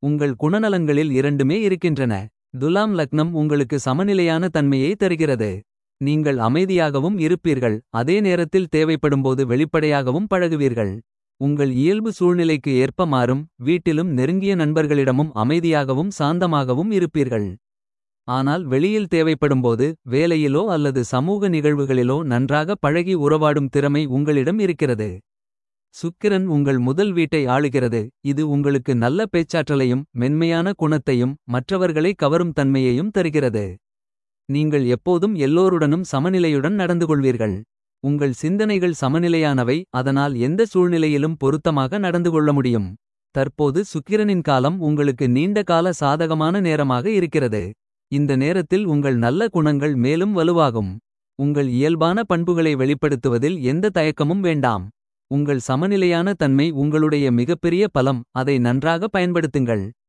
உங்கள் குணநலன்களில் இரண்டுமே இருக்கின்றன. துலாம் லக்னம் உங்களுக்கு சமநிலையான தன்மையை தருகிறது. நீங்கள் அமைதியாகவும் இருப்பீர்கள் அதே நேரத்தில் தேவைப்படும்போது வெளிப்படையாகவும் பழகுவீர்கள். உங்கள் இயல்பு சூழ்நிலைக்கு ஏற்ப மாறும் வீட்டிலும் நெருங்கிய நண்பர்களிடமும் அமைதியாகவும் சாந்தமாகவும் இருப்பீர்கள். ஆனால் வெளியில் தேவைப்படும்போது வேலையிலோ அல்லது சமூக நிகழ்வுகளிலோ நன்றாக பழகி உறவாடும் திறமை உங்களிடம் இருக்கிறது. சுக்கிரன் உங்கள் முதல் வீட்டை ஆளுகிறது இது உங்களுக்கு நல்ல பேச்சாற்றலையும் மென்மையான குணத்தையும் மற்றவர்களை கவரும் தன்மையையும் தருகிறது. நீங்கள் எப்போதும் எல்லோருடனும் சமநிலையுடன் நடந்துகொள்வீர்கள். உங்கள் சிந்தனைகள் சமநிலையானவை அதனால் எந்த சூழ்நிலையிலும் பொருத்தமாக நடந்து கொள்ள முடியும். தற்போது சுக்கிரனின் காலம் உங்களுக்கு நீண்ட கால சாதகமான நேரமாக இருக்கிறது. இந்த நேரத்தில் உங்கள் நல்ல குணங்கள் மேலும் வலுவாகும். உங்கள் இயல்பான பண்புகளை வெளிப்படுத்துவதில் எந்த தயக்கமும் வேண்டாம். உங்கள் சமநிலையான தன்மை உங்களுடைய மிகப்பெரிய பலம் அதை நன்றாக பயன்படுத்துங்கள்.